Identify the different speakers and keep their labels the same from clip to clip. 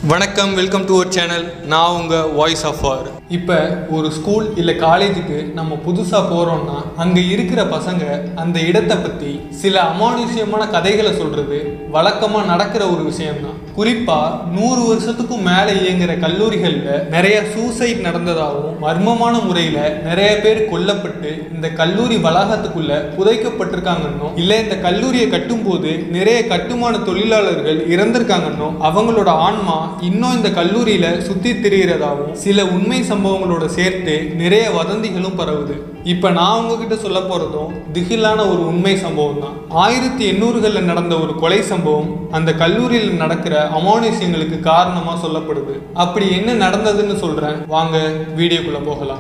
Speaker 1: வணக்கம் welcome to our channel நான் உங்கள் வாய்ஸ் ஆஃப் ஆர் இப்போ ஒரு ஸ்கூல் இல்லை காலேஜுக்கு நம்ம புதுசாக போகிறோம்னா அங்கே இருக்கிற பசங்க அந்த இடத்தை பற்றி சில அமானுஷ்யமான கதைகளை சொல்கிறது வழக்கமாக நடக்கிற ஒரு விஷயம்தான் குறிப்பாக நூறு வருஷத்துக்கும் மேலே இயங்குற கல்லூரிகளில் நிறைய சூசைட் நடந்ததாகவும் மர்மமான முறையில் நிறைய பேர் கொல்லப்பட்டு இந்த கல்லூரி வளாகத்துக்குள்ள புதைக்கப்பட்டிருக்காங்கன்னும் இல்லை இந்த கல்லூரியை கட்டும்போது நிறைய கட்டுமான தொழிலாளர்கள் இறந்திருக்காங்கன்னும் அவங்களோட ஆன்மா இன்னும் இந்த கல்லூரியில சுத்தி திரிகிறதாவும் சில உண்மை சம்பவங்களோட சேர்த்து நிறைய வதந்திகளும் பரவுது இப்ப நான் உங்ககிட்ட சொல்ல போறதும் திகிலான ஒரு உண்மை சம்பவம் தான் ஆயிரத்தி எண்ணூறுகளில் நடந்த ஒரு கொலை சம்பவம் அந்த கல்லூரியில் நடக்கிற அமானுஷ்யங்களுக்கு காரணமா சொல்லப்படுது அப்படி என்ன நடந்ததுன்னு சொல்றேன் வாங்க வீடியோக்குள்ள போகலாம்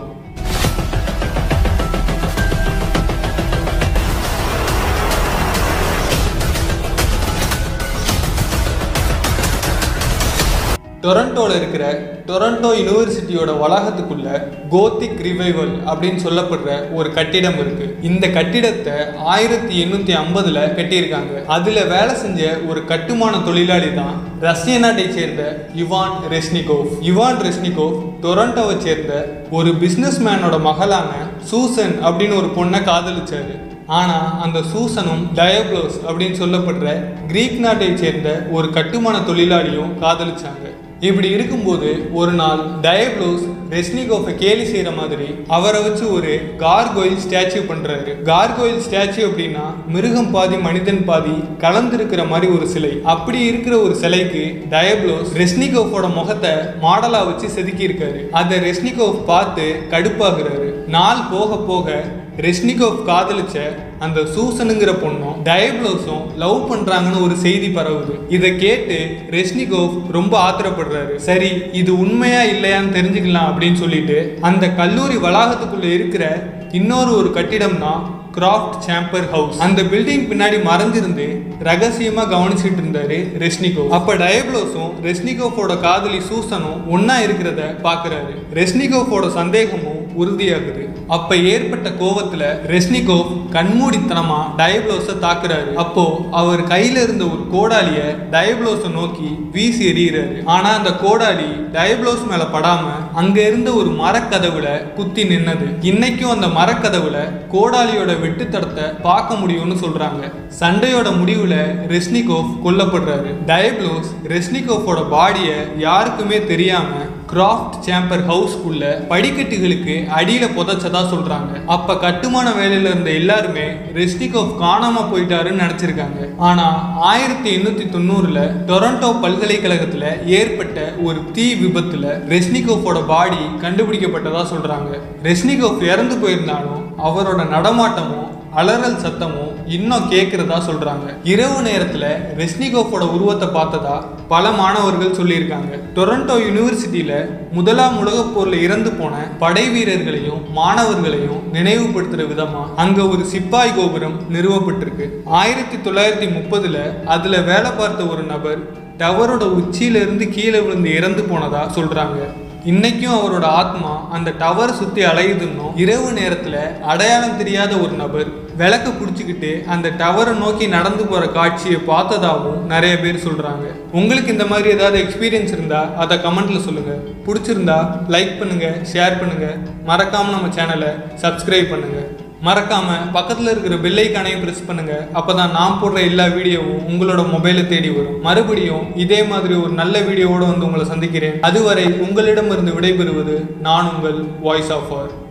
Speaker 1: டொரண்டோல இருக்கிற டொரண்டோ யுனிவர்சிட்டியோட வளாகத்துக்குள்ள கோத்திக் ரிவைவல் அப்படின்னு சொல்லப்படுற ஒரு கட்டிடம் இருக்கு இந்த கட்டிடத்தை ஆயிரத்தி எண்ணூத்தி ஐம்பதுல கட்டியிருக்காங்க அதுல வேலை செஞ்ச ஒரு கட்டுமான தொழிலாளி தான் ரஷ்ய நாட்டை சேர்ந்த இவான் ரெஸ்னிகோவ் இவான் ரெஸ்னிகோவ் டொரண்டோவை சேர்ந்த ஒரு பிசினஸ் மேனோட மகளான சூசன் அப்படின்னு ஒரு பொண்ணை காதலிச்சாரு ஆனா அந்த சூசனும் டயப்ளோஸ் அப்படின்னு சொல்லப்படுற கிரீக் நாட்டை சேர்ந்த ஒரு கட்டுமான தொழிலாளியும் காதலிச்சாங்க இப்படி இருக்கும்போது ஒரு நாள் டயப்ளோஸ் ரெஸ்னிகோஃபை கேலி செய்யற மாதிரி அவரை வச்சு ஒரு கார்கோயில் ஸ்டாச்சு பண்றாரு கார்கோயில் ஸ்டாச்சு அப்படின்னா மிருகம் பாதி மனிதன் பாதி கலந்திருக்கிற மாதிரி ஒரு சிலை அப்படி இருக்கிற ஒரு சிலைக்கு டயப்ளோஸ் ரெஸ்னிகோஃபோட முகத்தை மாடலா வச்சு செதுக்கி இருக்காரு அதை ரெஸ்னிகோஃப் பார்த்து கடுப்பாகிறாரு நாள் போக போக ரெஸ்னிகோவ் காதலிச்ச அந்த சூசனுங்கிற பொண்ணும் டயப்ளோஸும் லவ் பண்றாங்கன்னு ஒரு செய்தி பரவுது இதை கேட்டு ரெஸ்னிகோவ் ரொம்ப ஆத்திரப்படுறாரு சரி இது உண்மையா இல்லையான்னு தெரிஞ்சுக்கலாம் அப்படின்னு சொல்லிட்டு அந்த கல்லூரி வளாகத்துக்குள்ள இருக்கிற இன்னொரு ஒரு கட்டிடம் தான் கிராஃப்ட் சாம்பர் ஹவுஸ் அந்த பில்டிங் பின்னாடி மறைஞ்சிருந்து ரகசியமா கவனிச்சிட்டு இருந்தாரு ரெஸ்னிகோவ் அப்ப டயப்ளோஸும் ரெஸ்னிகோஃபோட காதலி சூசனும் ஒன்னா இருக்கிறத பாக்குறாரு ரெஸ்னிகோஃபோட சந்தேகமும் உறுதியாகுது அப்ப ஏற்பட்ட கோவத்துல ரெஸ்னிகோவ் கண்மூடித்தனமா டயப்ளோஸ தாக்குறாரு அப்போ அவர் கையில இருந்த ஒரு கோடாலிய டயப்ளோஸ நோக்கி வீசி எறிகிறாரு ஆனா அந்த கோடாலி டயப்ளோஸ் மேல படாம அங்க இருந்த ஒரு மரக்கதவுல குத்தி நின்னது இன்னைக்கும் அந்த மரக்கதவுல கோடாலியோட வெட்டுத்தடத்தை பார்க்க முடியும்னு சொல்றாங்க சண்டையோட முடிவுல ரெஸ்னிகோவ் கொல்லப்படுறாரு டயப்ளோஸ் ரெஸ்னிகோஃபோட பாடிய யாருக்குமே தெரியாம கிராஃப்ட் சேம்பர் ஹவுஸ்க்குள்ள படிக்கட்டுகளுக்கு அடியில புதைச்சதா சொல்றாங்க அப்ப கட்டுமான வேலையில இருந்த எல்லாருமே ரெஸ்னிகோவ் காணாம போயிட்டாருன்னு நினைச்சிருக்காங்க ஆனா ஆயிரத்தி எண்ணூத்தி தொண்ணூறுல டொரண்டோ பல்கலைக்கழகத்துல ஏற்பட்ட ஒரு தீ விபத்துல ரெஸ்னிகோஃபோட பாடி கண்டுபிடிக்கப்பட்டதா சொல்றாங்க ரெஸ்னிகோஃப் இறந்து போயிருந்தாலும் அவரோட நடமாட்டமும் அலறல் சத்தமும் இன்னும் கேட்கறதா சொல்றாங்க இரவு நேரத்துல ரெஸ்னிகோஃபோட உருவத்தை பார்த்ததா பல மாணவர்கள் சொல்லியிருக்காங்க டொரண்டோ யூனிவர்சிட்டியில முதலாம் உலகப் போர்ல இறந்து போன படை வீரர்களையும் மாணவர்களையும் நினைவுபடுத்துற விதமா அங்க ஒரு சிப்பாய் கோபுரம் நிறுவப்பட்டிருக்கு ஆயிரத்தி தொள்ளாயிரத்தி முப்பதுல அதுல வேலை பார்த்த ஒரு நபர் டவரோட உச்சியில இருந்து கீழே விழுந்து இறந்து போனதா சொல்றாங்க இன்னைக்கும் அவரோட ஆத்மா அந்த டவர் சுத்தி அலையுதுன்னும் இரவு நேரத்துல அடையாளம் தெரியாத ஒரு நபர் விளக்க பிடிச்சிக்கிட்டு அந்த டவரை நோக்கி நடந்து போற காட்சியை பார்த்ததாகவும் நிறைய பேர் சொல்றாங்க உங்களுக்கு இந்த மாதிரி ஏதாவது எக்ஸ்பீரியன்ஸ் இருந்தா அதை கமெண்ட்ல சொல்லுங்க பிடிச்சிருந்தா லைக் பண்ணுங்க ஷேர் பண்ணுங்க மறக்காம நம்ம சேனலை சப்ஸ்கிரைப் பண்ணுங்க மறக்காம பக்கத்துல இருக்கிற பெல் ஐக்கானையும் பிரஸ் பண்ணுங்க அப்பதான் நான் போடுற எல்லா வீடியோவும் உங்களோட மொபைல தேடி வரும் மறுபடியும் இதே மாதிரி ஒரு நல்ல வீடியோவோட வந்து உங்களை சந்திக்கிறேன் அதுவரை உங்களிடமிருந்து விடைபெறுவது நான் உங்கள் வாய்ஸ் ஆஃப் ஆர்